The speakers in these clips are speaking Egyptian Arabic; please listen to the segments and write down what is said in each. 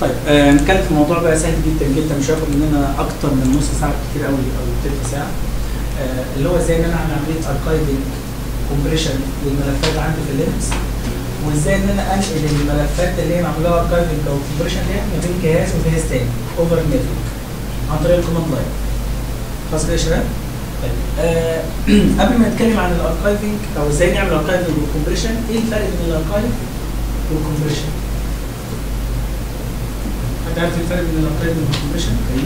طيب آه نتكلم في موضوع بقى سهل جدا جدا مش هياخد مننا اكتر من نص ساعه كتير قوي او تلت ساعه آه اللي هو ازاي ان انا اعمل عمليه اركايفنج كومبريشن للملفات عندي في اللينكس وازاي ان انا انقل الملفات اللي هي معموله لها اركايفنج او كومبريشن ديت ما بين جهاز وجهاز تاني اوفر النتورك عن طريق الكوماند لاين خلاص كده يا شباب؟ طيب آه قبل ما نتكلم عن الاركايفنج او ازاي نعمل اركايفنج والكومبريشن ايه الفرق بين الاركايف والكومبريشن؟ حد عارف الفرق بين الاركايفنج والكومبريشن؟ كريم؟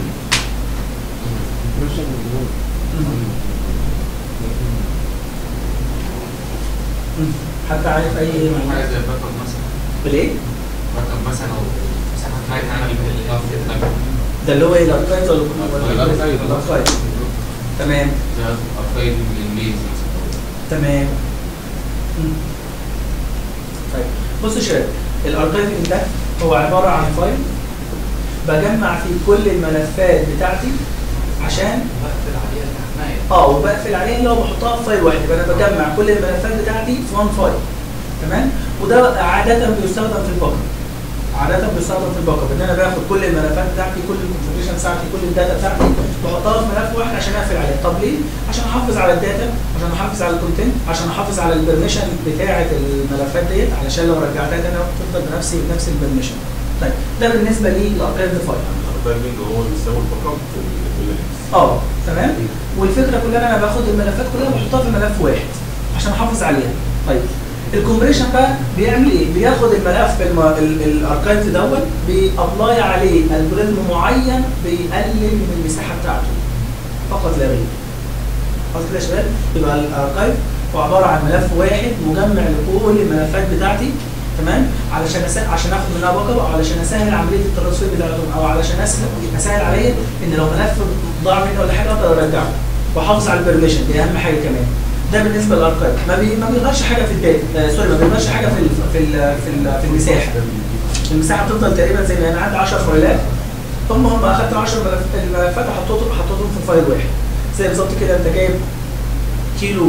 مم. حد عارف اي حاجه معلومات؟ زي الباك اب مثلا بالايه؟ باك اب مثلا او مساحه حاجه نعمل بيها الباك اب ده اللي هو ايه الاركايف ولا ولا الأركايف. الاركايف تمام زي اركايف بالانجليزي مثلا تمام مم. طيب بصوا يا شباب الاركايفنج ده هو عباره عن فايل بجمع فيه كل الملفات بتاعتي عشان بقفل عليها الحمايه اه وبقفل عليها اللي هو بحطها في فايل واحد يبقى انا بجمع كل الملفات بتاعتي في وان فايل تمام وده عاده بيستخدم في الباك اب عاده بيستخدم في الباك اب ان انا باخد كل الملفات بتاعتي كل الكونفجريشن بتاعتي كل الداتا بتاعتي بحطها في ملف واحد عشان اقفل عليه طب ليه عشان احافظ على الداتا عشان احافظ على الكونتنت عشان احافظ على البرميشن بتاعه الملفات ديت علشان لو رجعتها تاني تفضل بنفس بنفس البرميشن طيب ده بالنسبه للاركايف فايل الاركايفنج هو اللي بيساوي الباك اب في اللينكس اه تمام والفكره كلها ان انا باخد الملفات كلها بحطها في ملف واحد عشان احافظ عليها طيب الكومبريشن بقى بيعمل ايه؟ بياخد الملف الم... ال- الاركايف دوت بيابلاي عليه الجوريزم معين بيقلل من المساحه بتاعته فقط لا غير خلاص كده يا شباب يبقى الاركايف هو عباره عن ملف واحد مجمع لكل الملفات بتاعتي تمام علشان أس... عشان اخد منها باك اب او علشان اسهل عمليه الترانسفير بتاعتهم او علشان اسهل اسهل عليا ان لو ملف ضاع مني ولا حاجه اقدر ارجعه واحافظ على البرميشن دي اهم حاجه كمان ده بالنسبه للاركايف ما, بي... ما بيغيرش حاجه في الداتا آه سوري ما بيغيرش حاجه في ال... في ال... في, ال... في المساحه المساحه بتفضل تقريبا زي ما انا عندي 10 فايلات هم هم اخدت 10 ملف- الملفات وحطيتهم حطيتهم في فايل واحد زي بالظبط كده انت جايب كيلو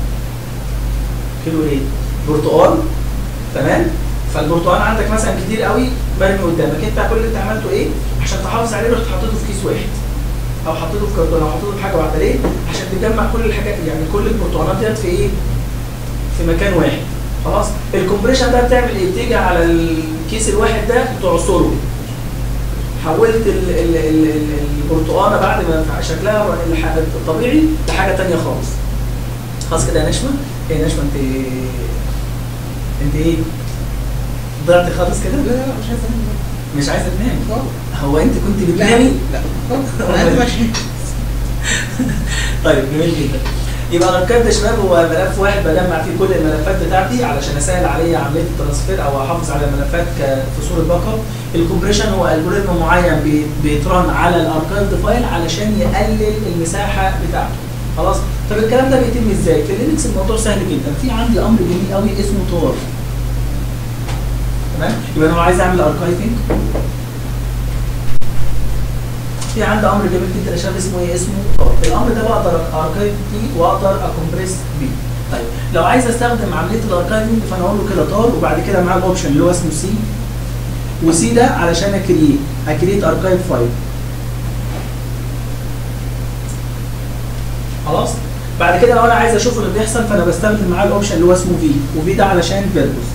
كيلو ايه؟ برتقال تمام؟ فالبرتقال عندك مثلا كتير قوي مرمي قدامك انت كل اللي انت عملته ايه؟ عشان تحافظ عليه رحت حطيته في كيس واحد او حطيته في كرتون او حطيته في حاجه واحده ليه؟ عشان تجمع كل الحاجات يعني كل البرتقالات ديت في ايه؟ في مكان واحد خلاص الكومبريشن ده بتعمل ايه؟ بتيجي على الكيس الواحد ده تعصره حولت ال- ال- ال- ال- البرتقانه بعد ما شكلها الح- الطبيعي لحاجه تانية خالص خلاص كده يا نشمه ايه يا نشمه انت انت ايه ضعت خالص كده لا لا مش عايز انام مش عايزه تنامي خالص هو انت كنت بتنامي لا خالص انا عايز ماشي طيب جميل جدا يبقى الاركايف ده يا شباب هو ملف واحد بجمع فيه كل الملفات بتاعتي علشان اسهل عليا عمليه الترانسفير او احافظ على الملفات ك- في صوره باك اب الكومبريشن هو الجوريزم معين بي- بيترن على الاركايف فايل علشان يقلل المساحه بتاعته خلاص طب الكلام ده بيتم ازاي في لينكس الموضوع سهل جدا في عندي امر جميل قوي اسمه تور تمام يبقى انا لو عايز اعمل اركايفنج في عندي امر جميل جدا يا شباب اسمه ايه؟ اسمه تار. الامر ده بقدر اركايف بيه واقدر اكمبريس بيه. طيب لو عايز استخدم عمليه الاركايفنج فانا اقول له كده تار وبعد كده معاه الاوبشن اللي هو اسمه سي وسي ده علشان اكريت اكريت اركايف فايل. خلاص؟ بعد كده لو انا عايز اشوف اللي بيحصل فانا بستخدم معاه الاوبشن اللي هو اسمه في وفي ده علشان فيربوس.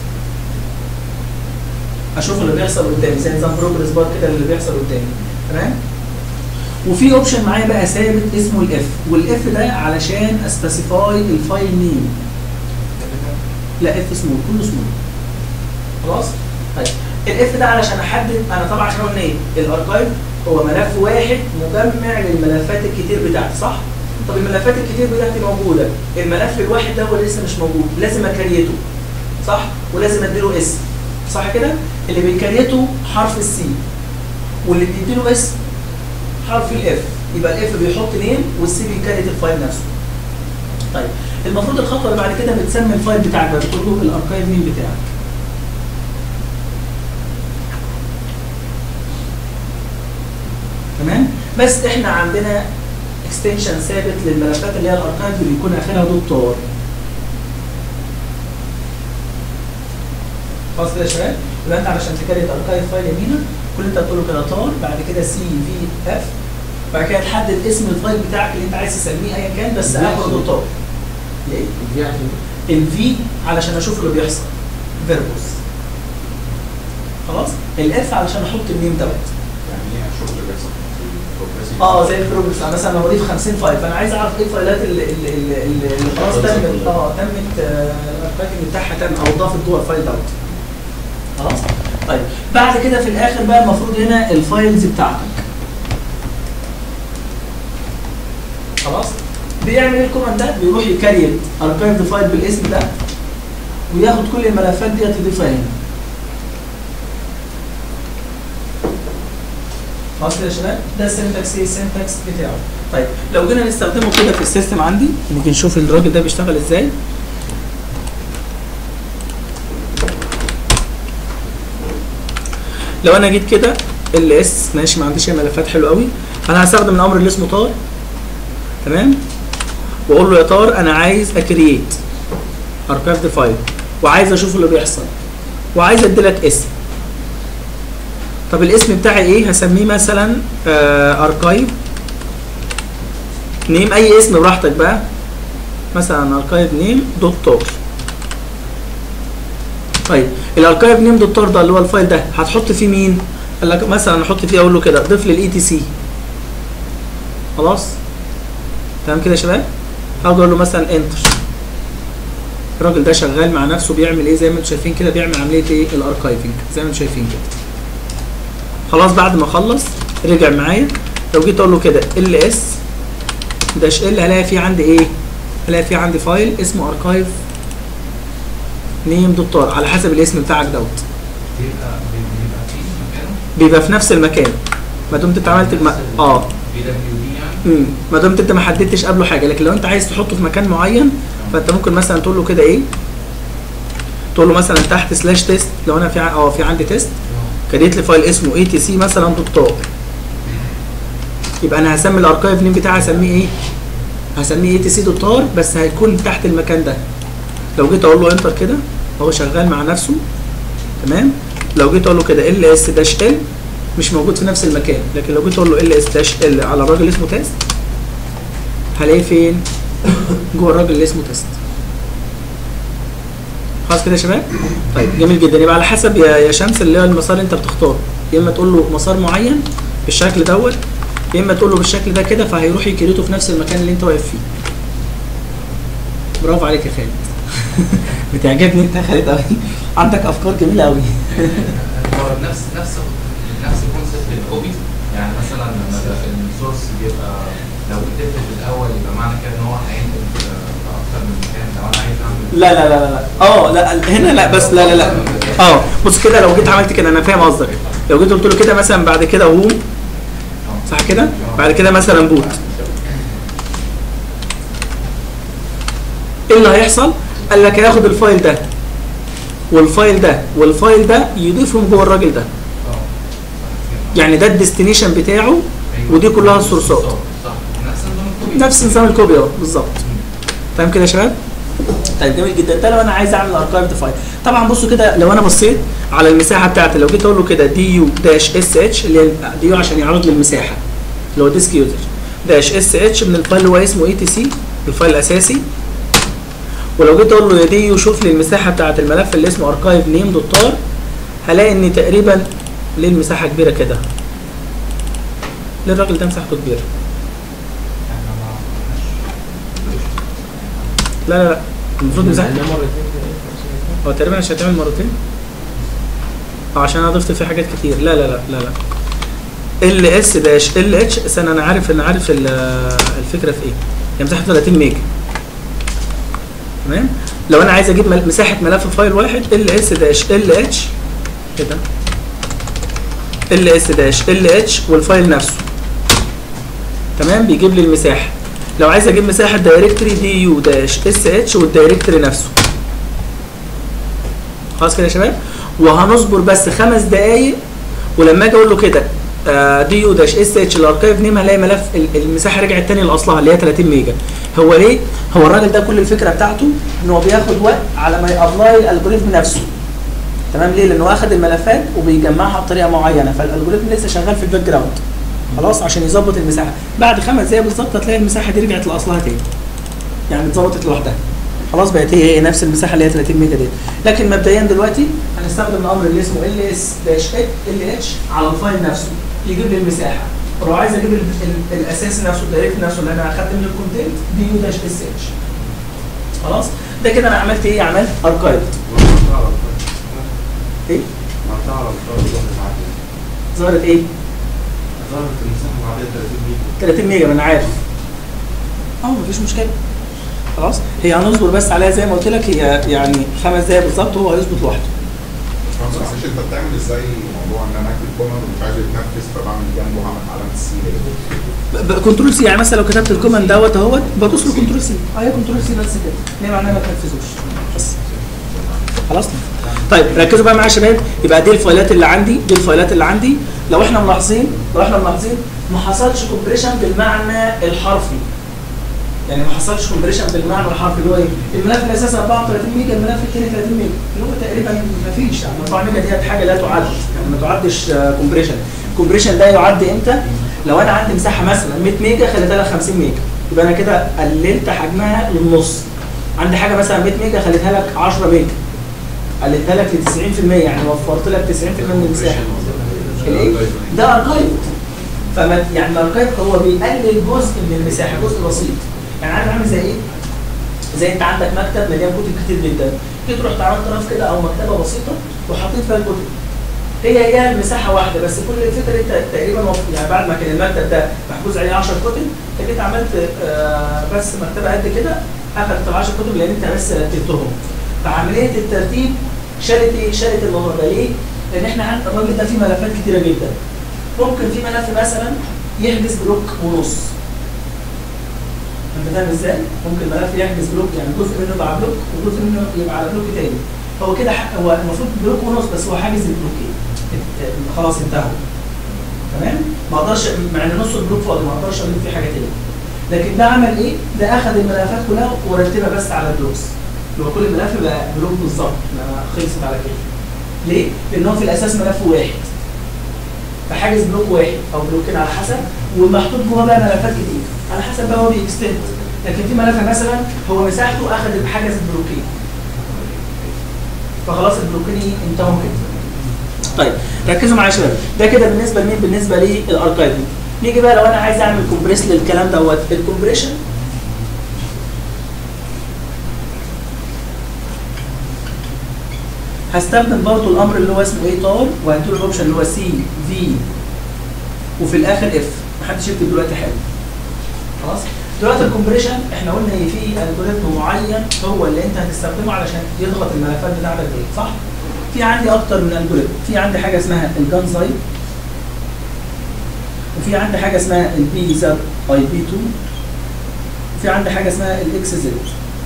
اشوف اللي بيحصل قدامي زي نظام بروجرس بار كده اللي بيحصل قدامي تمام؟ وفي اوبشن معايا بقى ثابت اسمه الاف والاف ده علشان اسبيسيفاي الفايل نيم لا اف سمول كله سمول خلاص طيب الاف ده علشان احدد انا طبعا عشان قلنا ايه الاركايف هو ملف واحد مجمع للملفات الكتير بتاعتي صح طب الملفات الكتير بتاعتي موجوده الملف الواحد ده هو لسه مش موجود لازم اكريته صح ولازم اديله اسم صح كده اللي بيكريته حرف السي واللي بيديله اسم حرف الاف يبقى الاف بيحط نيم والسي بيكريت الفايل نفسه طيب المفروض الخطوه اللي بعد كده بتسمي الفايل بتاعك بقى بتقول له الاركايف نيم بتاعك تمام بس احنا عندنا اكستنشن ثابت للملفات اللي هي الاركايف اللي بيكون اخرها دوت تار خلاص كده يا شباب يبقى انت علشان تكريت اركايف فايل يمينك كل اللي انت هتقوله كده طار بعد كده سي في اف بعد كده تحدد اسم الفايل بتاعك اللي انت عايز تسميه ايا كان بس اخره طار ليه؟ دي عشان الفي علشان اشوف اللي بيحصل فيربوس خلاص الاف علشان احط النيم دوت يعني ايه اشوف اللي بيحصل في البروجريسيف اه زي البروجرس انا مثلا لو بضيف 50 فايل فانا عايز اعرف ايه الفايلات اللي, اللي, اللي, اللي اللي خلاص تمت اه تمت آه، الباكنج بتاعها تم او ضافت جوه الفايل دوت خلاص طيب بعد كده في الاخر بقى المفروض هنا الفايلز بتاعتك خلاص بيعمل ايه الكوماند ده بيروح يكريت اركايف فايل بالاسم ده وياخد كل الملفات ديت يضيفها هنا خلاص كده يا شباب ده السنتكس ايه السنتكس بتاعه طيب لو جينا نستخدمه كده في السيستم عندي نيجي نشوف الراجل ده بيشتغل ازاي لو انا جيت كده ال اس ماشي ما عنديش أي ملفات حلو قوي انا هستخدم الامر اللي اسمه طار تمام واقول له يا طار انا عايز اكرييت اركايف فايل وعايز اشوف اللي بيحصل وعايز ادي لك اسم طب الاسم بتاعي ايه هسميه مثلا اركايف نيم اي اسم براحتك بقى مثلا اركايف نيم دوت تار طيب الاركايف نيم دوت تار ده اللي هو الفايل ده هتحط فيه مين قال لك مثلا احط فيه اقول له كده ضيف لي الاي تي سي خلاص تمام كده يا شباب هاجي اقول له مثلا انتر الراجل ده شغال مع نفسه بيعمل ايه زي ما انتم شايفين كده بيعمل عمليه ايه الاركايفنج زي ما انتم شايفين كده خلاص بعد ما خلص رجع معايا لو جيت اقول له كده ال اس داش ال هلاقي فيه عندي ايه هلاقي فيه عندي فايل اسمه اركايف نيم دوت تار على حسب الاسم بتاعك دوت بيبقى بيبقى في مكانه بيبقى في نفس المكان ما دمت انت عملت الم... اه بي دبليو دي يعني امم ما دمت انت ما حددتش قبله حاجه لكن لو انت عايز تحطه في مكان معين فانت ممكن مثلا تقول له كده ايه تقول له مثلا تحت سلاش تيست لو انا في ع- اه في عندي تيست كريت لي فايل اسمه اي تي سي مثلا دوت تار يبقى انا هسمي الاركايف نيم بتاعي هسميه ايه هسميه اي تي سي دوت تار بس هيكون تحت المكان ده لو جيت اقول له انتر كده هو شغال مع نفسه تمام لو جيت اقول له كده ال اس داش ال مش موجود في نفس المكان لكن لو جيت اقول له ال اس داش ال على الراجل اسمه تيست هلاقيه فين جوه الراجل اللي اسمه تيست خلاص كده يا شباب طيب جميل جدا يبقى على حسب يا يا شمس اللي هو المسار اللي انت بتختاره يا اما تقول له مسار معين بالشكل دوت يا اما تقول له بالشكل ده كده فهيروح يكريته في نفس المكان اللي انت واقف فيه برافو عليك يا خالد بتعجبني انت يا خالد قوي عندك افكار جميله قوي هو نفس نفس نفس كونسيبت الكوبي يعني مثلا لما ال- السورس بيبقى لو كتبت في الاول يبقى معنى كده ان هو هينقل في في اكتر من مكان لو انا عايز اعمل لا لا لا لا اه لا هنا لا بس لا لا لا اه بص كده لو جيت عملت كده انا فاهم قصدك لو جيت قلت له كده مثلا بعد كده هوم صح كده بعد كده مثلا بوت ايه اللي هيحصل قال لك هياخد الفايل ده والفايل ده والفايل ده يضيفهم جوه الراجل ده اه يعني ده الديستنيشن بتاعه ودي كلها السورسات صح نفس نظام الكوبي نفس نظام الكوبي اه بالظبط تمام كده يا شباب طيب جميل جدا ده لو انا عايز اعمل اركايف فايل طبعا بصوا كده لو انا بصيت على المساحه بتاعتي لو جيت اقول له كده دي يو داش اس اتش اللي هي دي يو عشان يعرض لي المساحه اللي هو ديسك يوزر داش اس اتش من الفايل اللي هو اسمه اي تي سي الفايل الاساسي ولو جيت اقول له يا دي يو شوف لي المساحه بتاعت الملف اللي اسمه اركايف نيم دوت تار هلاقي ان تقريبا ليه المساحه كبيره كده ليه الراجل ده مساحته كبيره احنا ما لا لا لا المفروض مساحته ده مرتين كده هو تقريبا عشان تعمل مرتين اه عشان انا ضفت فيه حاجات كتير لا لا لا لا لا ال اس داش ال اتش استنى انا عارف انا عارف ال- الفكره في ايه هي مساحه 30 ميجا تمام لو انا عايز اجيب مل- مساحه ملف فايل واحد ال اس داش ال اتش كده ال اس داش ال اتش والفايل نفسه تمام بيجيب لي المساحه لو عايز اجيب مساحه دايركتوري دي يو داش اس اتش والدايركتوري نفسه خلاص كده يا شباب وهنصبر بس خمس دقايق ولما اجي اقول له كده دي يو داش اس اتش الاركايف نيم هلاقي ملف ال- المساحه رجعت تاني لاصلها اللي هي 30 ميجا هو ليه؟ هو الراجل ده كل الفكره بتاعته ان هو بياخد وقت على ما يابلاي الالجوريثم نفسه تمام ليه؟ لانه اخذ الملفات وبيجمعها بطريقه معينه فالالجوريثم لسه شغال في الباك جراوند خلاص عشان يظبط المساحه بعد خمس دقايق بالظبط هتلاقي المساحه دي رجعت لاصلها تاني يعني اتظبطت لوحدها خلاص بقت هي هي نفس المساحه اللي هي 30 ميجا دي لكن مبدئيا دلوقتي هنستخدم الامر اللي اسمه ال اس داش ال اتش على الفايل نفسه يجيب لي المساحه ولو عايز اجيب ال- ال- الاساس نفسه الدايركت نفسه اللي انا اخدت منه الكونتنت دي يو داش اس اتش خلاص ده كده انا عملت ايه عملت اركايف ايه مرتها على الفاضي ظهرت عادي ظهرت ايه ظهرت المساحة العادية 30 ميجا 30 ميجا ما انا عارف اه مفيش مشكله خلاص هي هنصبر بس عليها زي ما قلت لك هي يعني خمس دقايق بالظبط هو هيظبط لوحده بس معلش انت بتعمل ازاي موضوع ان انا اكتب كوماند ومش عايز يتنفذ فبعمل جنبه هعمل علامه السي ب- ب- كنترول سي يعني مثلا لو كتبت الكوماند دوت اهوت بدوس له كنترول سي اه كنترول سي بس كده ليه معناها ما تنفذوش بس خلاص طيب ركزوا بقى معايا يا شباب يبقى دي الفايلات اللي عندي دي الفايلات اللي عندي لو احنا ملاحظين لو احنا ملاحظين ما حصلش كومبريشن بالمعنى الحرفي يعني ما حصلش كومبريشن بالمعنى الحرفي اللي هو ايه الملف الاساسي 34 ميجا الملف الثاني 30 ميجا اللي هو تقريبا ما فيش يعني 4 ميجا دي حاجه لا تعد يعني ما تعدش كومبريشن الكومبريشن ده يعد امتى لو انا عندي مساحه مثلا 100 ميجا خليتها لك 50 ميجا يبقى انا كده قللت حجمها للنص عندي حاجه مثلا 100 ميجا خليتها لك 10 ميجا قللتها لك ل 90% يعني وفرت لك 90% من المساحه الايه ده اركايف فما يعني الاركايف هو بيقلل جزء من المساحه جزء بسيط يعني عارف عامل زي ايه زي انت عندك مكتب مليان كتب كتير جدا جيت رحت عملت رف كده او مكتبه بسيطه وحطيت فيها الكتب هي هي المساحه واحده بس كل الفكره انت تقريبا وف- يعني بعد ما كان المكتب ده محجوز عليه 10 كتب انت جيت عملت آه، بس مكتبه قد كده اخذت ال 10 كتب لان انت بس رتبتهم فعمليه الترتيب شالت ايه؟ شالت الموضوع ده ليه؟ لان احنا عند الراجل ده فيه ملفات كتيره جدا ممكن في ملف مثلا يحجز بلوك ونص انت فاهم ازاي؟ ممكن ملف يحجز بلوك يعني جزء منه يبقى على بلوك وجزء منه يبقى على بلوك تاني هو كده ح- هو المفروض بلوك ونص بس هو حاجز البلوكين ات- خلاص انتهوا تمام؟ ما اقدرش مع ان نص البلوك فاضي ما اقدرش اضيف فيه حاجه تاني لكن ده عمل ايه؟ ده اخذ الملفات كلها ورتبها بس على البلوكس اللي هو كل ملف بقى بلوك بالظبط ما خلصت على كده ليه؟ لان هو في الاساس ملف واحد فحاجز بلوك واحد او بلوكين على حسب ومحطوط جواه بقى ملفات كتير على حسب بقى هو بيكستند لكن في ملف مثلا هو مساحته اخذ بحجز البلوكين فخلاص البلوكين إيه؟ انتهوا كده طيب ركزوا معايا يا شباب ده كده بالنسبه لمين بالنسبه للاركايف نيجي بقى لو انا عايز اعمل كومبريس للكلام دوت الكومبريشن هستخدم برضه الامر اللي هو اسمه ايه طار وهديله الاوبشن اللي هو سي في وفي الاخر اف محدش يكتب دلوقتي حاجه خلاص دلوقتي الكومبريشن احنا قلنا ان في الجوريثم معين هو اللي انت هتستخدمه علشان يضغط الملفات بتاعتك دي صح في عندي اكتر من الجوريثم في عندي حاجه اسمها الجانزاي وفي عندي حاجه اسمها البي زد اي بي 2 وفي عندي حاجه اسمها الاكس زد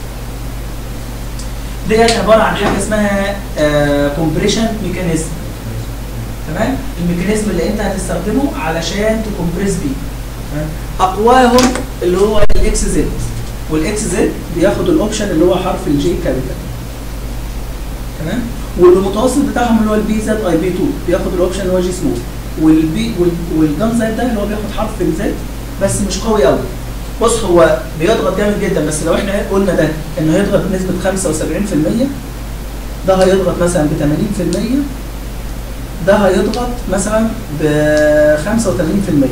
ديت عباره عن حاجه اسمها كومبريشن ميكانيزم تمام الميكانيزم اللي انت هتستخدمه علشان تكمبريس بيه تمام؟ اقواهم اللي هو الاكس زد والاكس زد بياخد الاوبشن اللي هو حرف الجي كابيتال تمام والمتوسط بتاعهم اللي هو البي زد اي بي 2 بياخد الاوبشن اللي هو جي سمول والبي والجام زد ده اللي هو بياخد حرف الزد بس مش قوي قوي بص هو بيضغط جامد جدا بس لو احنا قلنا ده انه هيضغط بنسبه 75% ده هيضغط مثلا ب 80% ده هيضغط مثلا ب 85%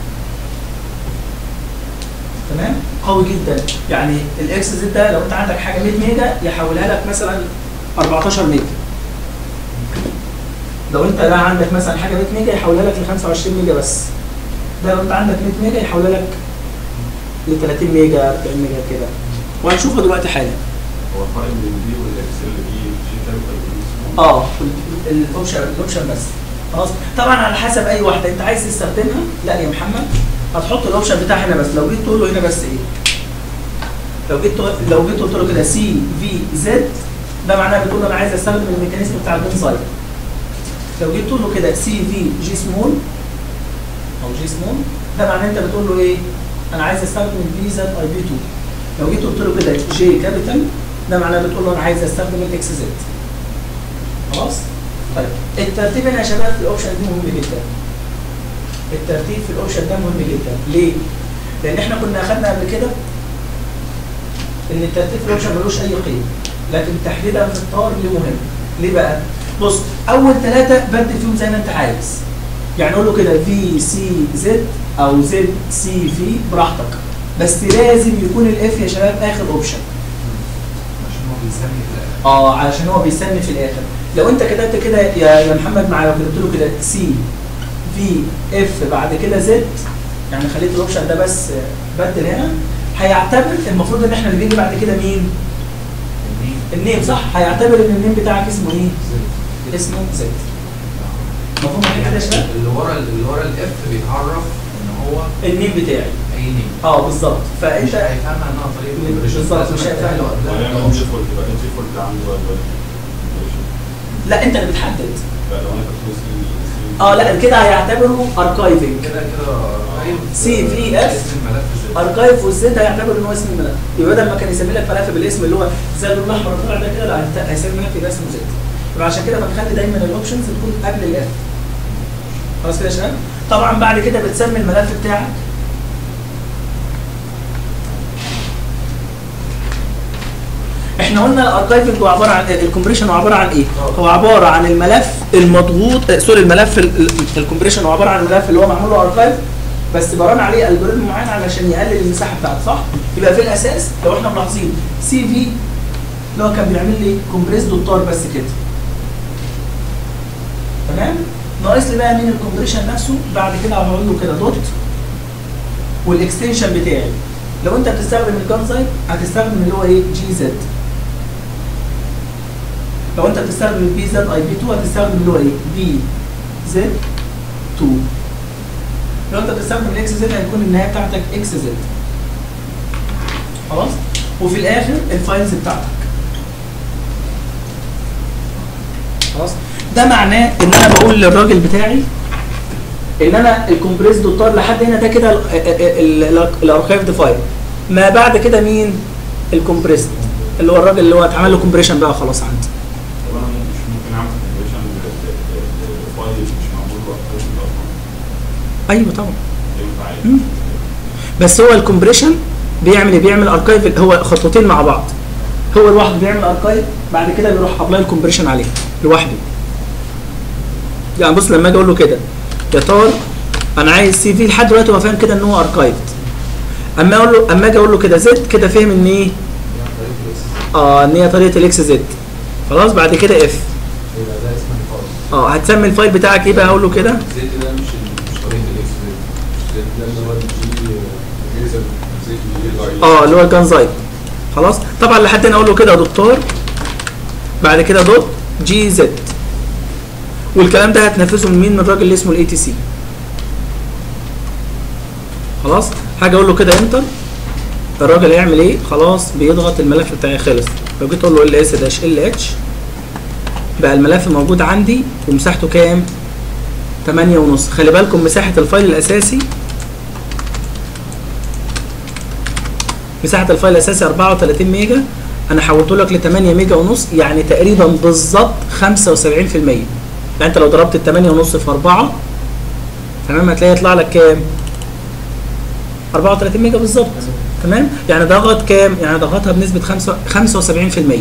تمام قوي جدا يعني الاكس زد ده لو انت عندك حاجه 100 ميجا يحولها لك مثلا 14 ميجا لو انت لا عندك مثلا حاجه 100 ميجا يحولها لك ل 25 ميجا بس ده لو انت عندك 100 ميجا يحولها لك ل 30 ميجا 40 ميجا كده وهنشوفها دلوقتي حالا هو الفرق بين دي والاكس اللي دي جي كابيتال ودي سمول اه ال- الاوبشن الاوبشن بس خلاص طبعا على حسب اي واحده انت عايز تستخدمها لا يا محمد هتحط الاوبشن بتاع هنا بس لو جيت تقول له هنا بس ايه لو جيت تقول- لو جيت قلت له كده سي في زد ده معناه بتقول له انا عايز استخدم الميكانيزم بتاع البين سايد لو جيت تقول له كده سي في جي سمول او جي سمول ده معناه انت بتقول له ايه انا عايز استخدم البي زد اي بي 2 لو جيت قلت له كده جي كابيتال ده معناه بتقول له انا عايز استخدم الاكس زد خلاص طيب الترتيب هنا يا شباب في الاوبشن دي مهم جدا الترتيب في الاوبشن ده مهم جدا ليه؟ لان احنا كنا اخدنا قبل كده ان الترتيب في الاوبشن ملوش اي قيمه لكن تحديدا في الطار ليه مهم ليه بقى؟ بص اول ثلاثه بدل فيهم زي ما انت عايز يعني قول له كده في سي زد او زد سي في براحتك بس لازم يكون الاف يا شباب اخر اوبشن عشان هو بيسمي في الاخر اه علشان هو بيسمي في الاخر لو انت كتبت كده يا يا محمد معايا وكتبت له كده سي في اف بعد كده زد يعني خليت الاوبشن ده بس بدل هنا هيعتبر المفروض ان احنا اللي بيجي بعد كده مين؟ النيم النيم صح؟ هيعتبر ان النيم بتاعك اسمه ايه؟ اسمه زد مفهوم كده يا شباب؟ اللي ورا اللي ورا الاف بيتعرف ان هو النيم بتاعي اي نيم اه بالظبط مش فانت هيفهمها انها طريقه مش- conversion. بالظبط، لازم مش هيفهمها. هتلاقي له قبلها ويعمل option. ديفولت يبقى الديفولت عنده هو الوالد لا انت اللي بتحدد لا لو انا كنت سي سي اه لا كده هيعتبره اركايفنج كده كده قريب سي في اف اسم الملف زد. اركايف والزد هيعتبر ان هو اسم الملف يبقى بدل ما كان يسمي لك ملف بالاسم اللي هو زي اللون الاحمر اللي طلع ده كده لا هيت- هيسمي ملف يبقى اسمه زد يبقى عشان كده بنخلي دايما الاوبشنز تكون قبل الاف خلاص كده يا شباب طبعا بعد كده بتسمي الملف بتاعك احنا قلنا الاركايفنج هو عباره عن الكومبريشن هو عباره عن ايه؟ هو عباره عن الملف المضغوط آه، سوري الملف ال- ال- الكومبريشن هو عباره عن الملف اللي هو معمول له اركايف بس بران عليه الجوريزم معين علشان يقلل المساحه بتاعته صح؟ يبقى في الاساس لو احنا ملاحظين سي في اللي هو كان بيعمل لي كومبريس دوتار بس كده تمام؟ ناقص لي بقى مين الكومبريشن نفسه بعد كده هقول له كده دوت والاكستنشن بتاعي لو انت بتستخدم الجان زايد هتستخدم اللي هو ايه جي زد لو انت بتستخدم البي زد اي بي 2 هتستخدم اللي هو ايه بي زد 2 لو انت بتستخدم الاكس زد هيكون النهايه بتاعتك اكس زد خلاص وفي الاخر الفايلز بتاعتك خلاص ده معناه ان انا بقول للراجل بتاعي ان انا الكومبريس دوتار لحد هنا ده كده الاركايف فايل ما بعد كده مين الكومبريس اللي هو الراجل اللي هو اتعمل له كومبريشن بقى خلاص عندي طب انا مش ممكن اعمل كونفرشن لفايل مش معمول له ابلكيشن اصلا ايوه طبعا ينفع مم. عادي بس هو الكومبريشن بيعمل ايه بيعمل اركايف هو خطوتين مع بعض هو لوحده بيعمل اركايف بعد كده بيروح ابلاي الكومبريشن عليه لوحده يعني بص لما اجي اقول له كده يا طارق انا عايز سي في لحد دلوقتي هو فاهم كده ان هو اركايفد اما اقول له اما اجي اقول له كده زد كده فهم ان ايه يعني طريقه الاكس زد. اه ان هي طريقه الاكس زد خلاص بعد كده اف يبقى ده اسم الفايل اه هتسمي الفايل بتاعك ايه بقى اقول له كده زيت ده مش ال- مش طريقه الاكس زيت زيت ده اللي هو الجي جيزر زيت الجي اه اللي هو الجان زايد خلاص طبعا لحد هنا اقول له كده يا دكتور بعد كده دوت جي زد والكلام ده هتنفذه من مين من الراجل اللي اسمه الاي تي سي خلاص حاجه اقول له كده انتر الراجل هيعمل ايه خلاص بيضغط الملف بتاعي خلص لو جيت اقول له ال اس داش ال اتش بقى الملف موجود عندي ومساحته كام 8 ونص خلي بالكم مساحه الفايل الاساسي مساحه الفايل الاساسي 34 ميجا انا حولته لك ل 8 ميجا ونص يعني تقريبا بالظبط 75% يعني انت لو ضربت ال 8 ونص في 4 تمام هتلاقي يطلع لك كام 34 ميجا بالظبط تمام يعني ضغط كام يعني ضغطها بنسبه 5 75%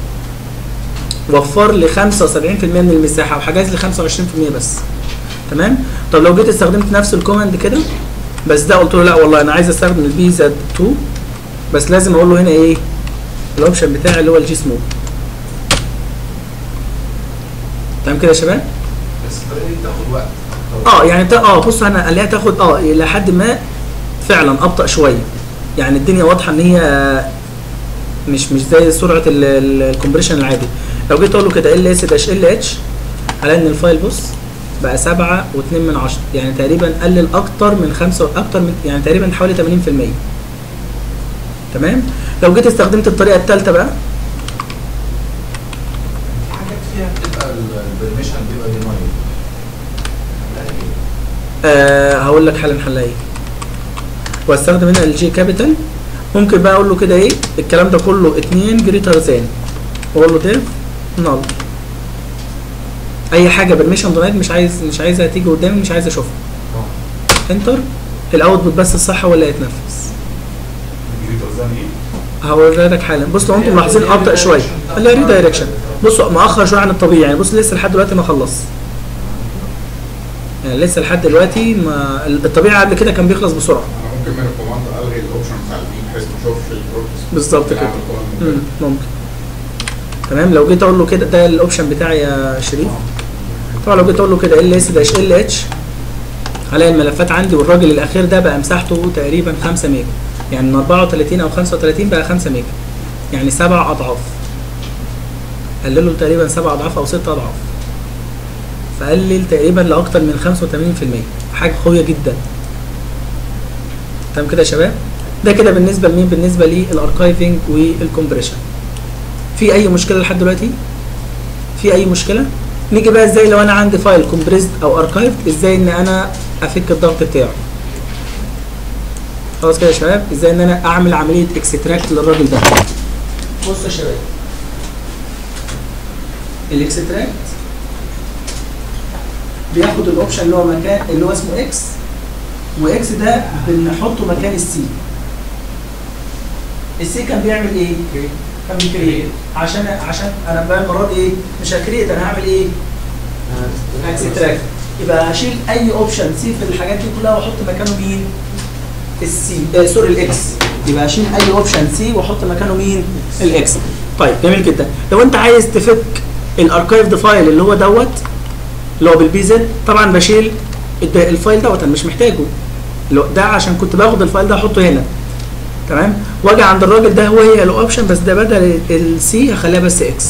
وفر لي 75% من المساحه وحجز لي 25% بس تمام طب لو جيت استخدمت نفس الكوماند كده بس ده قلت له لا والله انا عايز استخدم البي زد 2 بس لازم اقول له هنا ايه الاوبشن بتاعي اللي هو الجي سموك تمام كده يا شباب بس الطريقه دي بتاخد وقت اه يعني تا اه بص انا اللي هي تاخد اه الى حد ما فعلا ابطا شويه يعني الدنيا واضحه ان هي مش مش زي سرعه الكومبريشن العادي لو جيت اقول له كده ال اس داش ال اتش هلاقي ان الفايل بص بقى 7 و2 من 10 يعني تقريبا قلل اكتر من 5 اكتر من يعني تقريبا حوالي 80% تمام لو جيت استخدمت الطريقه الثالثه بقى في حاجات فيها بتبقى البرميشن بيبقى دينايل آه هقول لك حالا حلها ايه واستخدم هنا الجي كابيتال ممكن بقى اقول له كده ايه الكلام ده كله 2 جريتر ذان واقول له ديف نال اي حاجه برميشن دونايد مش عايز مش عايزها تيجي قدامي مش عايز اشوفها انتر الاوتبوت بس الصح ولا يتنفذ دي توزعني ايه؟ هوريها لك حالا بص لو انتم ملاحظين ابطا شويه لا ريدايركشن بصوا مؤخر شويه عن الطبيعي يعني بص لسه لحد دلوقتي ما خلص يعني لسه لحد دلوقتي ما الطبيعي قبل كده كان بيخلص بسرعه انا ممكن من الكوماند الغي الاوبشن بتاع البي بحيث ما اشوفش البروسيس بالظبط كده. أعمل command امم ممكن تمام لو جيت اقول له كده ده الاوبشن بتاعي يا شريف طبعا لو جيت اقول له كده ال اس داش ال اتش هلاقي الملفات عندي والراجل الاخير ده بقى مساحته تقريبا 5 ميجا يعني من 34 او 35 بقى 5 ميجا يعني سبع اضعاف قلله تقريبا سبع اضعاف او ست اضعاف فقلل تقريبا لاكثر من 85% حاجه قويه جدا تمام كده يا شباب ده كده بالنسبه لمين بالنسبه للاركايفنج والكمبريشن في اي مشكله لحد دلوقتي في اي مشكله نيجي بقى ازاي لو انا عندي فايل كومبريسد او اركايفد ازاي ان انا افك الضغط بتاعه خلاص كده يا شباب ازاي ان انا اعمل عمليه اكستراكت للراجل ده بصوا يا شباب الاكستراكت بياخد الاوبشن اللي هو مكان اللي هو اسمه اكس واكس ده بنحطه مكان السي السي كان بيعمل ايه؟ كان بيكريت عشان عشان انا بقى المره دي ايه؟ مش هكريت انا هعمل ايه؟ اكستراكت يبقى هشيل اي اوبشن سي في الحاجات دي كلها واحط مكانه مين؟ السي آه سوري الاكس يبقى هشيل اي اوبشن سي واحط مكانه مين؟ الاكس طيب جميل جدا لو انت عايز تفك الاركايفد فايل اللي هو دوت اللي هو بالبي زد طبعا بشيل الد- الفايل دوت انا مش محتاجه لو ده عشان كنت باخد الفايل ده احطه هنا تمام واجي عند الراجل ده هو هي الاوبشن بس ده بدل السي هخليها بس اكس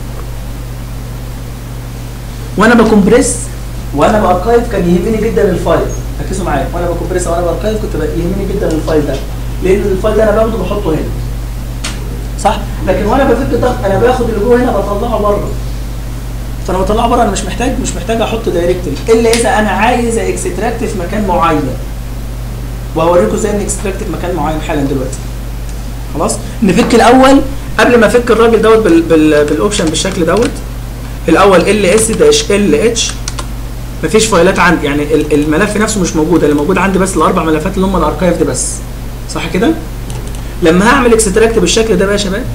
وانا بكمبريس وانا باركايف كان يهمني جدا الفايل ركزوا معايا وانا بكمبريس وانا باركايف كنت بقى يهمني جدا الفايل ده لان الفايل ده انا باخده بحطه هنا صح لكن وانا بفك الضغط انا باخد اللي جوه هنا بطلعه بره فانا بطلعه بره انا مش محتاج مش محتاج احط دايركتلي الا اذا انا عايز اكستراكت في مكان معين وهوريكم ازاي نكستراكت في مكان معين حالا دلوقتي خلاص نفك الاول قبل ما افك الراجل دوت بال بال بالاوبشن بالشكل دوت الاول ال اس داش ال اتش مفيش فايلات عندي يعني ال- الملف نفسه مش موجود اللي موجود عندي بس الاربع ملفات اللي هم الاركايف دي بس صح كده لما هعمل اكستراكت بالشكل ده بقى يا شباب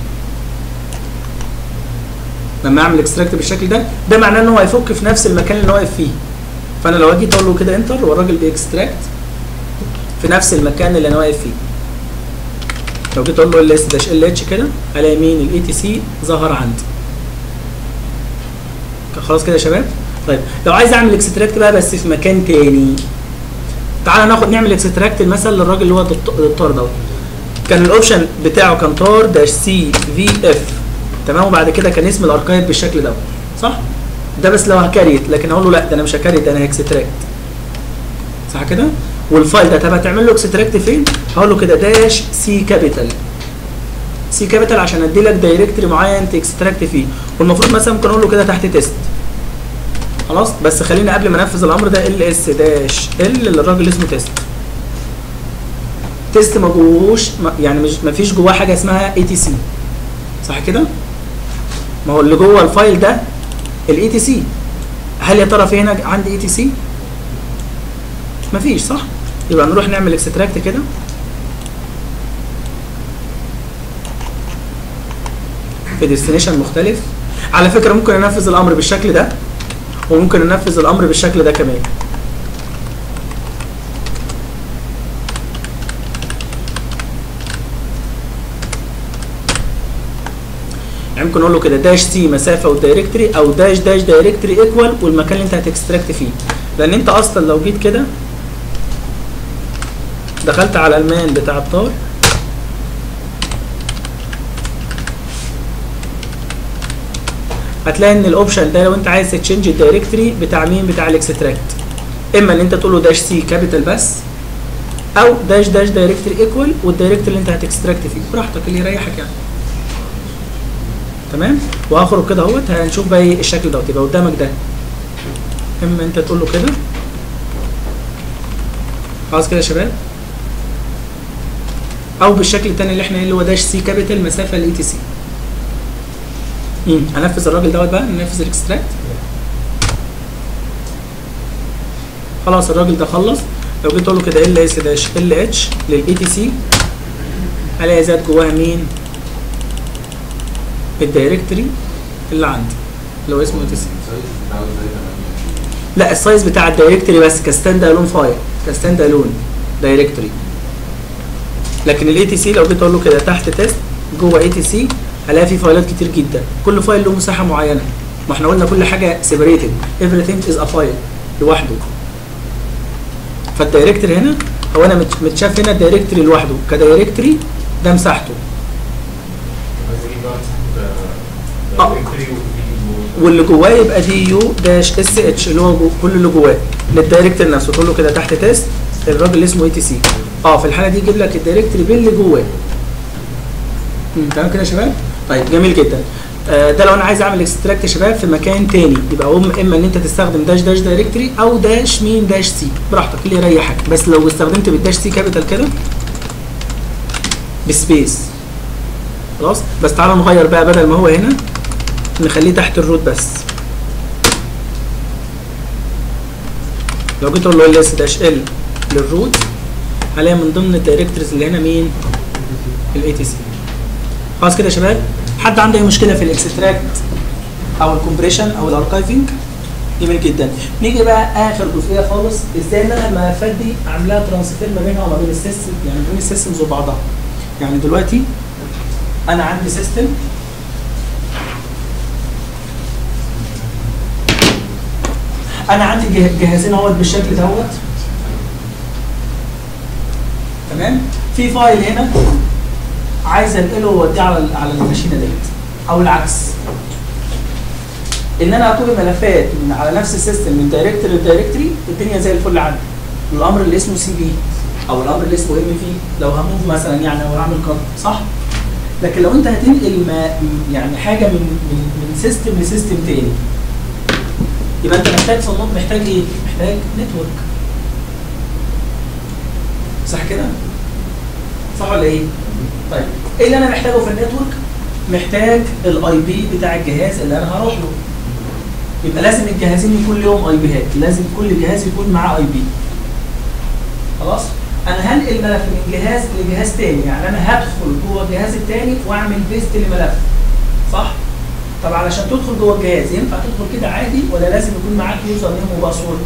لما اعمل اكستراكت بالشكل ده ده معناه ان هو هيفك في نفس المكان اللي هو واقف فيه فانا لو اجي اقول له كده انتر والراجل بيكستراكت في نفس المكان اللي انا واقف فيه لو جيت اقول له ال اس داش ال اتش كده الاقي مين الاي تي سي ظهر عندي خلاص كده يا شباب طيب لو عايز اعمل اكستراكت بقى بس في مكان تاني تعالى ناخد نعمل اكستراكت مثلا للراجل اللي هو الدكتور- الدكتور دوت كان الاوبشن بتاعه كان تار داش سي في اف تمام وبعد كده كان اسم الاركايف بالشكل دوت صح ده بس لو هكريت لكن هقول له لا ده انا مش هكريت ده انا هكستراكت صح كده والفايل ده طب هتعمل له اكستراكت فين هقول له كده داش سي كابيتال سي كابيتال عشان ادي لك دايركتري معين تكستراكت فيه والمفروض مثلا ممكن اقول له كده تحت تيست خلاص بس خلينا قبل ما انفذ الامر ده ال اس داش ال للراجل اسمه تيست تيست ما جوهوش ما- يعني مش ما فيش جواه حاجه اسمها اي تي سي صح كده ما هو اللي جوه الفايل ده الاي تي سي هل يا ترى في هنا عندي اي تي سي مفيش صح يبقى نروح نعمل اكستراكت كده في ديستنيشن مختلف على فكره ممكن انفذ الامر بالشكل ده وممكن انفذ الامر بالشكل ده كمان يعني ممكن اقول له كده داش سي مسافه والدايركتري او داش داش دايركتري ايكوال والمكان اللي انت هتكستراكت فيه لان انت اصلا لو جيت كده دخلت على المان بتاع الطار هتلاقي ان الاوبشن ده لو انت عايز تشينج الدايركتري بتاع مين بتاع الاكستراكت اما ان انت تقول له داش سي كابيتال بس او داش داش دايركتري ايكوال والدايركتري اللي انت هتكستراكت فيه براحتك اللي يريحك يعني تمام وهخرج كده اهوت هنشوف بقى ايه الشكل دوت يبقى قدامك ده اما انت تقول له كده خلاص كده يا شباب او بالشكل الثاني اللي احنا اللي هو داش سي كابيتال مسافه الاي تي سي هنفذ الراجل دوت بقى ننفذ الاكستراكت خلاص الراجل ده خلص لو جيت اقول له كده ال اس داش ال اتش للاي تي سي الاقي زاد جواها مين الدايركتوري اللي عندي اللي هو اسمه اي تي سي السايز بتاعه زي 8 لا السايز بتاع الدايركتوري بس كستاند الون فايل كستاند الون دايركتوري لكن الاي تي سي لو جيت اقول له كده تحت تيست جوه اي تي سي هلاقي فيه فايلات كتير جدا كل فايل له مساحه معينه ما احنا قلنا كل حاجه سيبريتد everything از ا فايل لوحده فالدايركتوري هنا هو انا مت- متشاف هنا الدايركتوري لوحده كدايركتوري ده مساحته عايز اجيب بقى مساحه آه. دايركتوري وفي واللي جواه يبقى دي يو داش اس اتش اللي هو جو كل اللي جواه للدايركتور نفسه تقول له كده تحت تيست الراجل اللي اسمه اي تي سي اه في الحاله دي يجيب لك الدايركتوري باللي جواه مم، تمام كده يا شباب طيب جميل جدا آه ده لو انا عايز اعمل اكستراكت يا شباب في مكان تاني يبقى هم اما ان انت تستخدم داش داش دايركتوري او داش مين داش سي براحتك اللي يريحك بس لو استخدمت بالداش سي كابيتال كده بسبيس خلاص بس تعالى نغير بقى بدل ما هو هنا نخليه تحت الروت بس لو جيت اقول له ال اس داش ال للروت هلاقي من ضمن الدايركتوريز اللي هنا مين؟ الاي تي سي خلاص كده يا شباب حد عنده اي مشكله في الاكستراكت او الكومبريشن او الاركايفنج جميل جدا نيجي بقى اخر جزئيه خالص ازاي ان انا الملفات دي اعملها ترانسفير ما بينها وما بين السيستم يعني بين السيستمز وبعضها يعني دلوقتي انا عندي سيستم انا عندي جه- جهازين اهوت بالشكل دوت تمام في فايل هنا عايز انقله واوديه على ال- على الماشينه ديت او العكس ان انا اكتب الملفات من على نفس السيستم من دايركتوري لدايركتوري الدنيا زي الفل عندي الامر اللي اسمه سي بي او الامر اللي اسمه ام في لو هموف مثلا يعني او اعمل كات صح لكن لو انت هتنقل ما يعني حاجه من من من سيستم لسيستم تاني يبقى انت محتاج في النوت محتاج ايه؟ محتاج نتورك صح كده؟ صح ولا ايه؟ طيب ايه اللي انا محتاجه في النتورك؟ محتاج الاي بي بتاع الجهاز اللي انا هروح له يبقى لازم الجهازين يكون لهم اي بيهات لازم كل جهاز يكون معاه اي بي خلاص انا هنقل ملف من جهاز لجهاز تاني يعني انا هدخل جوه الجهاز التاني واعمل بيست لملف صح طب علشان تدخل جوه الجهاز ينفع تدخل كده عادي ولا لازم يكون معاك يوزر نيم وباسورد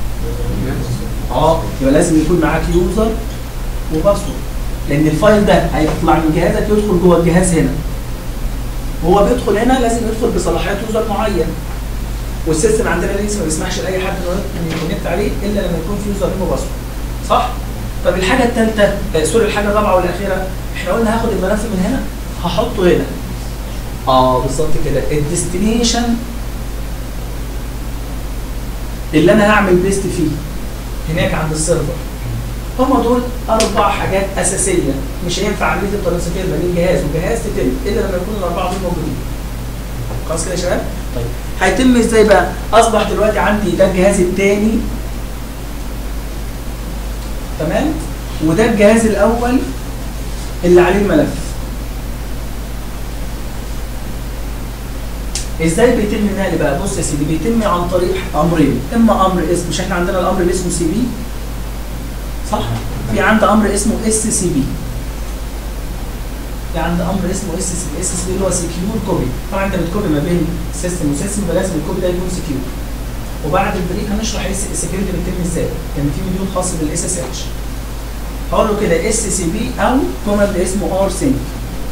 اه يبقى لازم يكون معاك يوزر وباسورد لان الفايل ده هيطلع من جهازك يدخل جوه الجهاز هنا وهو بيدخل هنا لازم يدخل بصلاحيات يوزر معين والسيستم عندنا لسه ما بيسمحش لاي حد انه يكونكت عليه الا لما يكون في يوزر نيم وباسورد صح طب الحاجه الثالثه آه سوري الحاجه الرابعه والاخيره احنا قلنا هاخد الملف من هنا هحطه هنا اه بالظبط كده الديستنيشن اللي انا هعمل بيست فيه هناك عند السيرفر هم دول اربع حاجات اساسيه مش هينفع عمليه الترانسفير ما بين جهاز وجهاز تتم الا لما يكون الاربعه دول موجودين خلاص كده يا شباب طيب هيتم ازاي بقى اصبح دلوقتي عندي ده الجهاز الثاني تمام وده الجهاز الاول اللي عليه الملف ازاي بيتم النقل بقى بص يا سيدي بيتم عن طريق امرين اما امر اسم مش احنا عندنا الامر اللي اسمه سي بي صح في عند امر اسمه اس سي بي في عند امر اسمه اس سي بي اس سي بي اللي هو سكيور كوبي طبعا انت بتكوبي ما بين سيستم وسيستم فلازم الكوبي ده يكون سكيور وبعد البريك هنشرح السكيورتي بيتم ازاي كان في فيديو خاص بالاس اس اتش هقول له كده اس سي بي او كوماند اسمه ار سينك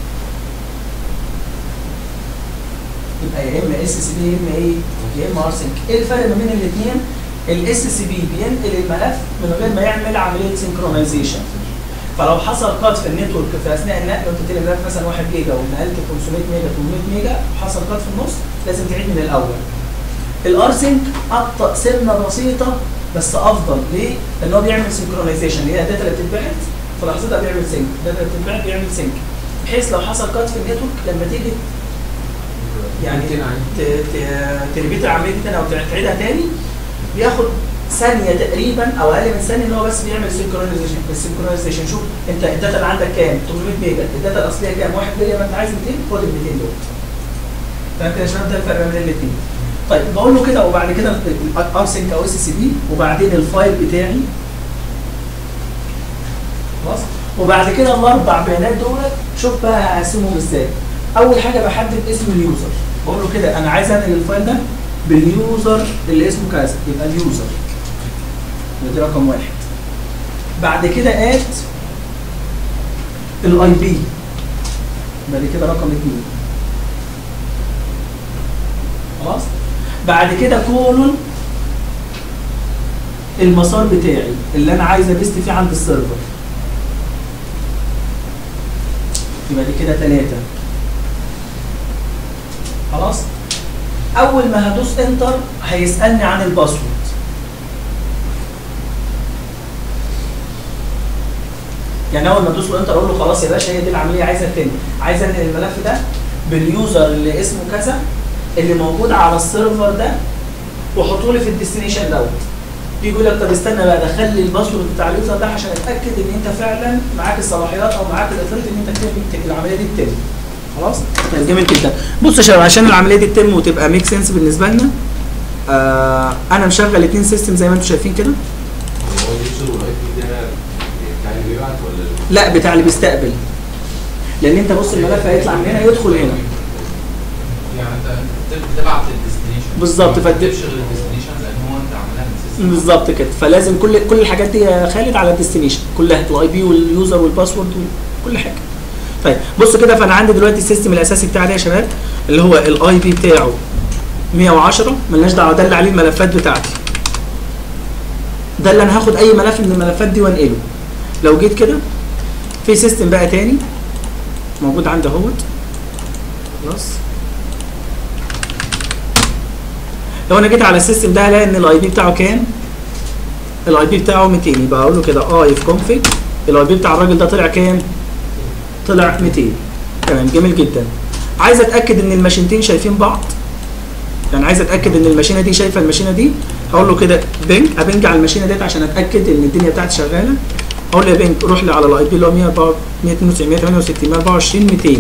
يبقى يا اما اس سي بي يا اما ايه يا اما ار سينك ايه الفرق ما بين الاثنين الاس سي بي بينقل الملف من غير ما يعمل عمليه سينكرونايزيشن فلو حصل قط في النتورك في اثناء النقل لو انت الملف مثلا 1 جيجا ونقلت 500 ميجا 800 ميجا وحصل قط في النص لازم تعيد من الاول الار سينك ابطا سنه بسيطه بس افضل ليه؟ لان هو بيعمل سينكرونايزيشن اللي هي الداتا اللي بتتبعت في لحظتها بيعمل سينك الداتا اللي بتتبعت بيعمل سينك بحيث لو حصل قط في النتورك لما تيجي يعني ت- ت- تريبيت العمليه دي تاني او تعيدها تاني بياخد ثانيه تقريبا او اقل من ثانيه ان هو بس بيعمل سينكرونايزيشن السينكرونايزيشن شوف انت الداتا اللي عندك كام 800 ميجا الداتا الاصليه كام 1 ميجا ما انت عايز 200 خد ال 200 دول تمام كده يا شباب ده الفرق ما بين الاثنين طيب بقول له كده وبعد كده ارسنك او اس سي بي وبعدين الفايل بتاعي خلاص وبعد كده الاربع بيانات دول شوف بقى هقسمهم ازاي اول حاجه بحدد اسم اليوزر بقول له كده انا عايز انقل الفايل ده باليوزر اللي اسمه كذا يبقى اليوزر يبقى دي رقم واحد بعد كده اد الاي بي يبقى دي كده رقم اثنين خلاص بعد كده كولون المسار بتاعي اللي انا عايز ابست فيه عند السيرفر يبقى دي كده ثلاثة خلاص اول ما هدوس انتر هيسالني عن الباسورد يعني اول ما ادوس له انتر اقول له خلاص يا باشا هي دي العمليه عايزه تاني عايز انقل الملف ده باليوزر اللي اسمه كذا اللي موجود على السيرفر ده وحطه لي في الديستنيشن دوت يجي يقول لك طب استنى بقى دخل لي الباسورد بتاع اليوزر ده عشان اتاكد ان انت فعلا معاك الصلاحيات او معاك الاثوريتي ان انت تعمل العمليه دي تتم خلاص طيب جميل جدا بص يا شباب عشان العمليه دي تتم وتبقى ميك سنس بالنسبه لنا آه انا مشغل اثنين سيستم زي ما انتم شايفين كده هو اليوزر والاي بي ده بتاع اللي بيبعت ولا لا بتاع اللي بيستقبل لان انت بص الملف هيطلع من هنا يدخل هنا يعني انت بتبعت للديستنيشن بالظبط، ما فد- تكتبش للديستنيشن لان هو انت عاملها من سيستم بالظبط كده فلازم كل كل الحاجات دي يا خالد على الديستنيشن كلها الاي بي واليوزر والباسورد وكل حاجه طيب بص كده فانا عندي دلوقتي السيستم الاساسي بتاعي ده يا شباب اللي هو الاي بي بتاعه 110 ملناش دعوه ده اللي عليه الملفات بتاعتي ده اللي انا هاخد اي ملف من الملفات دي وانقله لو جيت كده في سيستم بقى تاني موجود عندي اهوت خلاص لو انا جيت على السيستم ده هلاقي ان الاي بي بتاعه كام الاي بي بتاعه 200 يبقى اقول له كده اي في كونفيج الاي بي بتاع الراجل ده طلع كام طلع 200 تمام جميل جدا عايز اتاكد ان الماشينتين شايفين بعض يعني عايز اتاكد ان الماشينه دي شايفه الماشينه دي هقول له كده بنج ابنج على الماشينه ديت عشان اتاكد ان الدنيا بتاعتي شغاله اقول له يا بنج روح لي على الاي بي اللي هو 192 168 124 200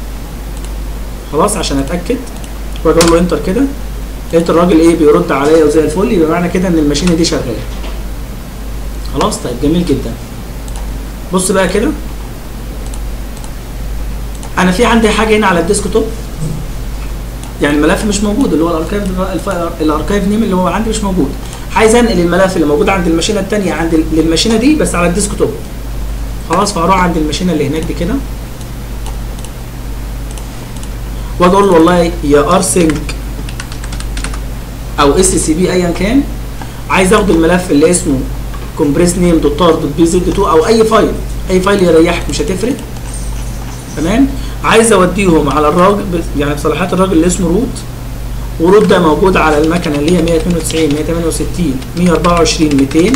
خلاص عشان اتاكد واجي اقول له انتر كده لقيت الراجل ايه بيرد عليا وزي الفل يبقى معنى كده ان الماشينه دي شغاله خلاص طيب جميل جدا بص بقى كده انا في عندي حاجه هنا على الديسك توب يعني الملف مش موجود اللي هو الاركايف الف- الاركايف نيم اللي هو عندي مش موجود عايز انقل الملف اللي موجود عند الماشينه الثانيه عند ال- للماشينه دي بس على الديسك توب خلاص فهروح عند الماشينه اللي هناك دي كده واجي اقول له والله يا ار سينك او اس سي بي ايا كان عايز اخد الملف اللي اسمه كومبريس نيم دوت تار دوت بي زد 2 او اي فايل اي فايل يريحك مش هتفرق تمام عايز اوديهم على الراجل يعني بصلاحيات الراجل اللي اسمه روت وروت ده موجود على المكنه اللي هي 192 168 124 200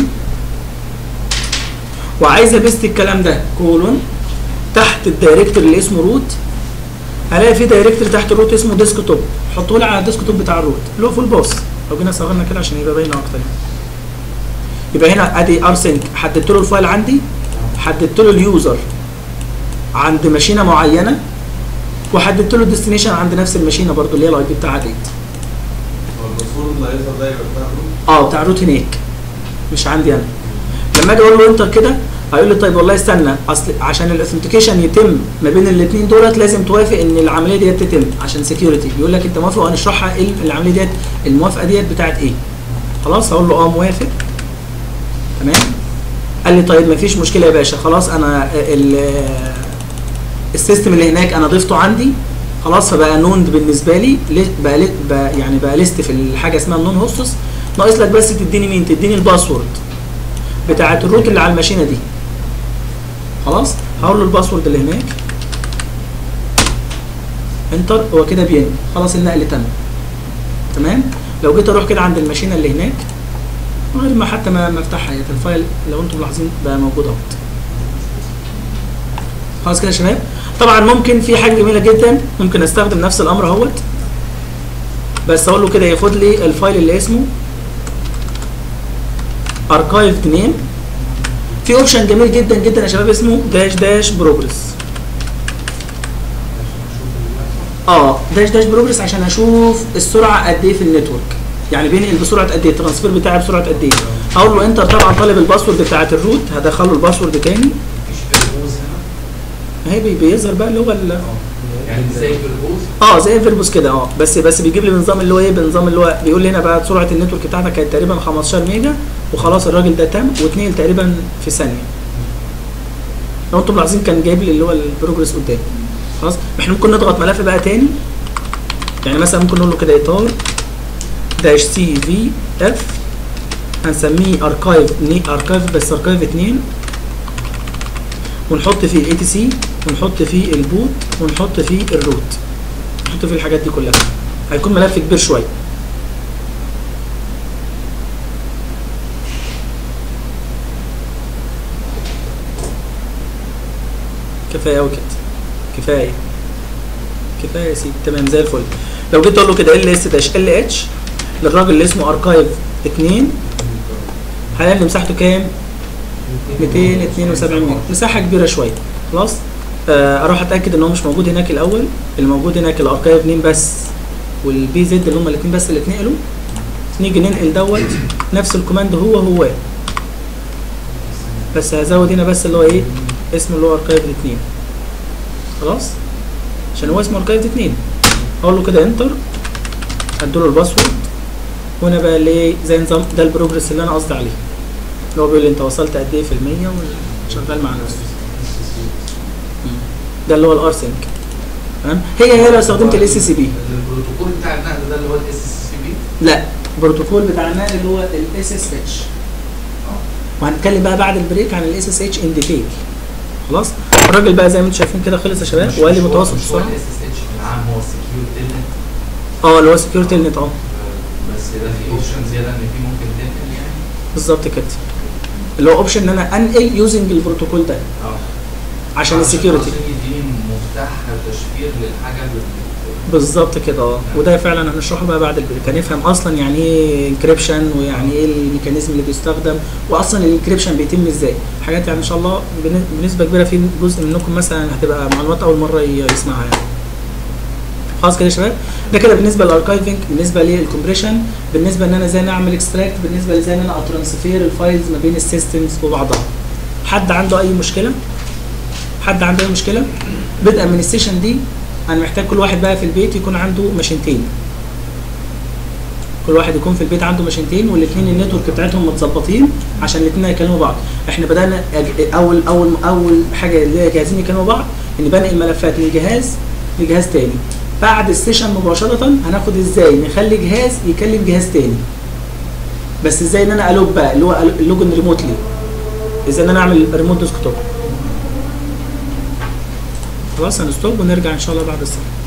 وعايز ابست الكلام ده كولون تحت الدايركتور اللي اسمه روت هلاقي في دايركتور تحت الروت اسمه ديسك توب حطه لي على الديسك توب بتاع الروت اللي هو فول باص لو جينا صغرنا كده عشان يبقى باين اكتر يبقى هنا ادي ارسنك حددت له الفايل عندي حددت له اليوزر عند ماشينه معينه وحددت له الديستنيشن عند نفس الماشينه برضو اللي هي الاي بي بتاعها ديت هو المفروض اللي هيظهر ده يبقى بتاع الروت اه بتاع الروت هناك مش عندي انا لما اجي اقول له انتر كده هيقول لي طيب والله استنى اصل عشان الاثنتيكيشن يتم ما بين الاثنين دولت لازم توافق ان العمليه ديت تتم عشان سكيورتي بيقول لك انت موافق وهنشرحها ايه العمليه ديت الموافقه ديت بتاعت ايه خلاص هقول له اه موافق تمام قال لي طيب مفيش مشكله يا باشا خلاص انا ال- السيستم اللي هناك انا ضفته عندي خلاص فبقى نوند بالنسبه لي لي- بقى, لي بقى يعني بقى ليست في الحاجه اسمها النون هوستس ناقص لك بس تديني مين تديني الباسورد بتاعت الروت اللي على الماشينه دي خلاص هقول له الباسورد اللي هناك انتر هو كده بينقل خلاص النقل تم تمام لو جيت اروح كده عند الماشينه اللي هناك من غير ما حتى ما ما افتحها هي الفايل لو انتم ملاحظين بقى موجود اهوت خلاص كده يا شباب طبعا ممكن في حاجه جميله جدا ممكن استخدم نفس الامر اهوت بس اقول له كده ياخد لي الفايل اللي اسمه اركايف نيم في اوبشن جميل جدا جدا يا شباب اسمه داش داش بروجرس اه داش داش بروجرس عشان اشوف السرعه قد ايه في النتورك يعني بينقل بسرعه قد ايه الترانسفير بتاعي بسرعه قد ايه اقول له انتر طبعا طالب الباسورد بتاعت الروت هدخل له الباسورد تاني مفيش فيربوز هنا اهي بي- بيظهر بقى اللي هو ال- يعني زي فيربوز اه زي فيربوس كده اه بس بس بيجيب لي بنظام اللي هو ايه بنظام اللي هو بيقول لي هنا بقى سرعه النتورك بتاعتك كانت تقريبا 15 ميجا وخلاص الراجل ده تم واتنقل تقريبا في ثانيه لو انتم ملاحظين كان جايب لي اللي هو البروجرس قدام خلاص احنا ممكن نضغط ملف بقى تاني يعني مثلا ممكن نقول له كده اطار داش سي في اف هنسميه اركايف اركايف بس اركايف 2 ونحط فيه الاي تي سي ونحط فيه البوت ونحط فيه الروت نحط فيه الحاجات دي كلها هيكون ملف كبير شويه كفايه قوي كده كفايه كفايه يا سيدي تمام زي الفل لو جيت اقول له كده ال اس داش ال اتش للراجل اللي اسمه اركايف 2 هلاقي إن مساحته كام 272 ميجا مساحه كبيره شويه خلاص آه، اروح اتاكد ان هو مش موجود هناك الاول اللي موجود هناك الاركايف 2 بس والبي زد اللي هم الاثنين بس اللي اتنقلوا نيجي ننقل دوت نفس الكوماند هو هو بس هزود هنا بس اللي هو ايه اسمه اللي هو اركايف 2 خلاص عشان هو اسمه اركايف 2 اقول له كده انتر اديله الباسورد وهنا بقى اللي إيه زي نظام ده البروجرس اللي انا قصدي عليه اللي هو بيقول لي انت وصلت قد ايه في المية وشغال مع نفسك ده اللي هو الار سينك تمام هي هي لو استخدمت الاس سي بي البروتوكول بتاع النقل ده اللي هو الاس سي بي لا البروتوكول بتاع النقل اللي هو الاس اس اتش وهنتكلم بقى بعد البريك عن الاس اس اتش ان ديتيل خلاص الراجل بقى زي ما انتم شايفين كده خلص يا شباب وقال لي متواصل مش هو بسرعه الاس اس اتش في العام هو السكيور تلنت اه اللي هو سكيورتي النت اه بس ده في اوبشن زياده ان في ممكن تنقل يعني بالظبط كده اللي هو اوبشن ان انا انقل يوزنج البروتوكول ده اه عشان السكيورتي عشان يديني مفتاح تشفير للحاجه اللي بالظبط كده اه وده فعلا هنشرحه بقى بعد البريك هنفهم اصلا يعني ايه انكريبشن ويعني ايه الميكانيزم اللي بيستخدم واصلا الانكريبشن بيتم ازاي حاجات يعني ان شاء الله بن- بنسبه كبيره في جزء منكم مثلا هتبقى معلومات اول مره ي- يسمعها يعني خلاص كده يا شباب ده كده بالنسبه للاركايفنج بالنسبه للكمبريشن بالنسبه ان انا ازاي اعمل اكستراكت بالنسبه لازاي ان انا اترانسفير الفايلز ما بين السيستمز وبعضها حد عنده اي مشكله حد عنده اي مشكله بدءا من السيشن دي انا محتاج كل واحد بقى في البيت يكون عنده ماشينتين كل واحد يكون في البيت عنده ماشينتين والاثنين النتورك بتاعتهم متظبطين عشان الاثنين يكلموا بعض احنا بدانا أج- اول اول اول حاجه اللي هي جاهزين يكلموا بعض ان بنقل ملفات من جهاز لجهاز تاني بعد السيشن مباشره هناخد ازاي نخلي جهاز يكلم جهاز تاني بس ازاي ان انا الوج بقى اللي هو اللوجن ريموتلي ازاي ان انا اعمل ريموت ديسكتوب خلاص هنستوب ونرجع ان شاء الله بعد الصلاه